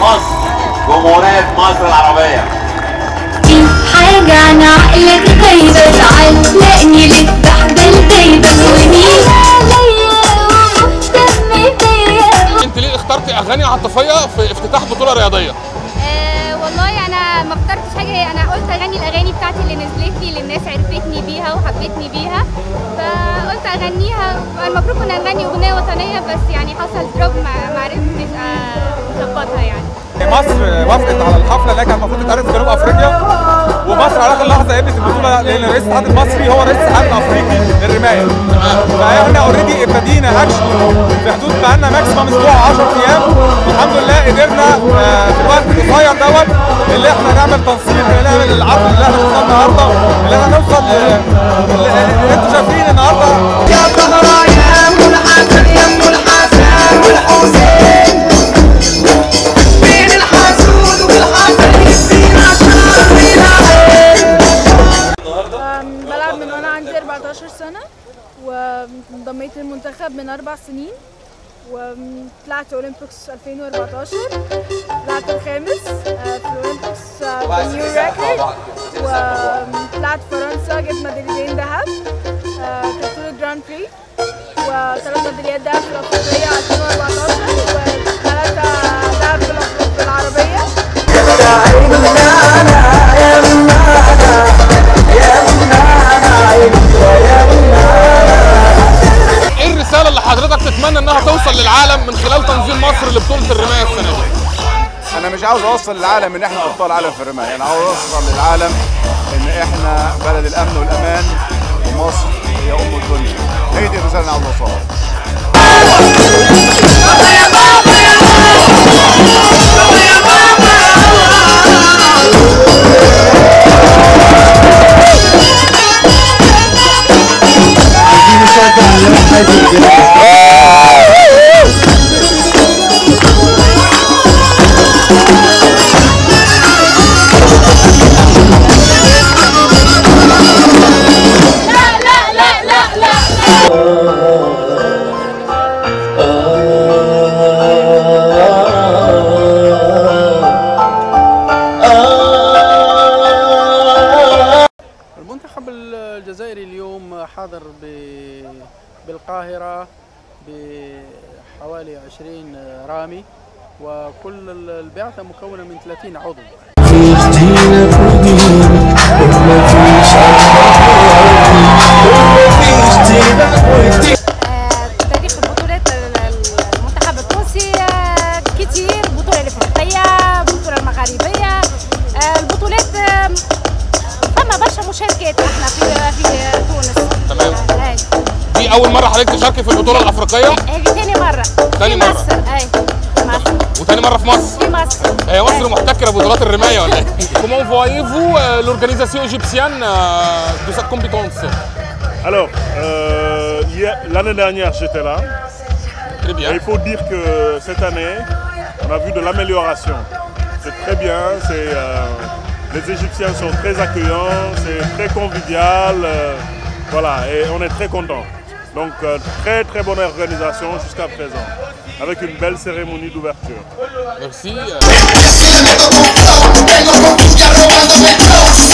مصر جمهورية مصر العربية في حاجة عن عقلك غايبة تعلقني للتحت الغيبة ومين عليا ومهتم بيا انت ليه اخترتي اغاني عاطفيه في افتتاح بطوله رياضيه آه والله انا ما اخترتش حاجه هي انا قلت اغني الاغاني بتاعتي اللي نزلت لي اللي الناس عرفتني بيها وحبتني بيها فقلت اغنيها المفروض كنا نغني اغنيه وطنيه بس يعني حصل دروب ما ما عرفتش آه، اظبطها يعني مصر وافقت على الحفله اللي كانت المفروض تتعرض في جنوب افريقيا ومصر على اخر لحظه قبلت البطوله لان رئيس الاتحاد المصري هو رئيس الاتحاد الافريقي للرمايه فاحنا اوريدي ابتدينا اكشن في حدود بقالنا ماكسيمم اسبوع 10 ايام والحمد لله قدرنا آه، في الوقت القصير دوت اللي احنا نعمل تنسيق اللي نعمل العرض اللي احنا وصلنا النهارده اللي احنا نوصل ل- اللي اللي انتوا شايفين النهارده يا زهراء يا ام الحسن يا ام الحسن والحسين بين الحسود والحسن يدينا شر العين بلعب من وانا عندي 14 سنة وانضميت للمنتخب من أربع سنين وطلعت أولمبيكس 2014 طلعت الخامس آه، في الأولمبيكس آه، بنيو ريكورد وطلعت فرنسا جبت ميداليتين ذهب آه، كانت بطولة جراند بري وثلاث ميداليات ذهب في الأفريقية 2014 وثلاثة ذهب في الأف- في العربية ايه الرساله اللي حضرتك تتمنى انها توصل للعالم من خلال تنظيم مصر لبطوله الرمايه السنه دي انا مش عاوز اوصل للعالم ان احنا ابطال عالم في الرمايه انا عاوز اوصل للعالم ان احنا بلد الامن والامان ومصر هي ام الدنيا هي دي الرساله اللي انا عاوز اوصلها المنتخب الجزائري اليوم حاضر ب- بالقاهرة بحوالي 20 رامي وكل البعثة مكونة من 30 عضو تاريخ البطولات المنتخب التونسي آه، كتير البطوله الافريقيه البطوله المغاربيه آه، البطولات آه، فما برشا مشاركات احنا في في تونس تمام. اي دي اول مره حضرتك تشاركي في البطوله الافريقيه هذه ثاني مره ثاني في مرة. مصر اي مصر وتاني مره في مصر في مصر هي مصر محتكره بطولات الرمايه ولا ايه Comment voyez-vous euh, l'organisation égyptienne euh, de cette compétence Alors, euh, hier- l'année dernière, j'étais là. Très Et bien. il faut dire que cette année, on a vu de l'amélioration. C'est très bien. c'est, euh, les Égyptiens sont très accueillants, c'est très convivial. euh, voilà, et on est très contents. Donc, euh, très très bonne organisation jusqu'à présent, avec une belle cérémonie d'ouverture. Merci. euh.